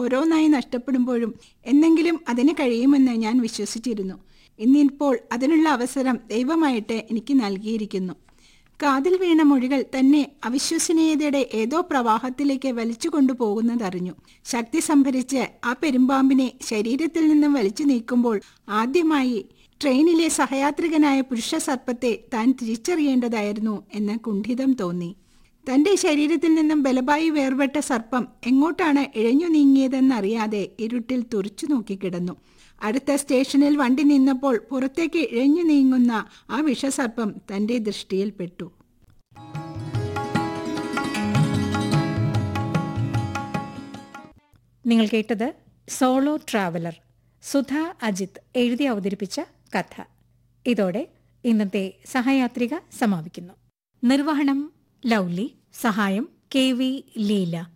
ഓരോന്നായി നഷ്ടപ്പെടുമ്പോഴും എന്നെങ്കിലും അതിന് കഴിയുമെന്ന് ഞാൻ വിശ്വസിച്ചിരുന്നു ഇന്നിപ്പോൾ അതിനുള്ള അവസരം ദൈവമായിട്ട് എനിക്ക് നൽകിയിരിക്കുന്നു കാതിൽ വീണ മൊഴികൾ തന്നെ അവിശ്വസനീയതയുടെ ഏതോ പ്രവാഹത്തിലേക്ക് വലിച്ചു കൊണ്ടുപോകുന്നതറിഞ്ഞു ശക്തി സംഭരിച്ച് ആ പെരുമ്പാമ്പിനെ ശരീരത്തിൽ നിന്നും വലിച്ചു നീക്കുമ്പോൾ ആദ്യമായി ട്രെയിനിലെ സഹയാത്രികനായ പുരുഷ സർപ്പത്തെ താൻ തിരിച്ചറിയേണ്ടതായിരുന്നു എന്ന് കുണ്ഠിതം തോന്നി തന്റെ ശരീരത്തിൽ നിന്നും ബലമായി വേർപെട്ട സർപ്പം എങ്ങോട്ടാണ് ഇഴഞ്ഞു നീങ്ങിയതെന്നറിയാതെ ഇരുട്ടിൽ തുറച്ചു നോക്കിക്കിടന്നു അടുത്ത സ്റ്റേഷനിൽ വണ്ടി നിന്നപ്പോൾ പുറത്തേക്ക് ഇഴഞ്ഞു നീങ്ങുന്ന ആ വിഷസർപ്പം തന്റെ ദൃഷ്ടിയിൽപ്പെട്ടു നിങ്ങൾ കേട്ടത് സോളോ ട്രാവലർ സുധ അജിത് എഴുതി അവതരിപ്പിച്ച കഥ ഇതോടെ ഇന്നത്തെ സഹയാത്രിക സമാപിക്കുന്നു നിർവഹണം ലൗലി സഹായം കെ വി ലീല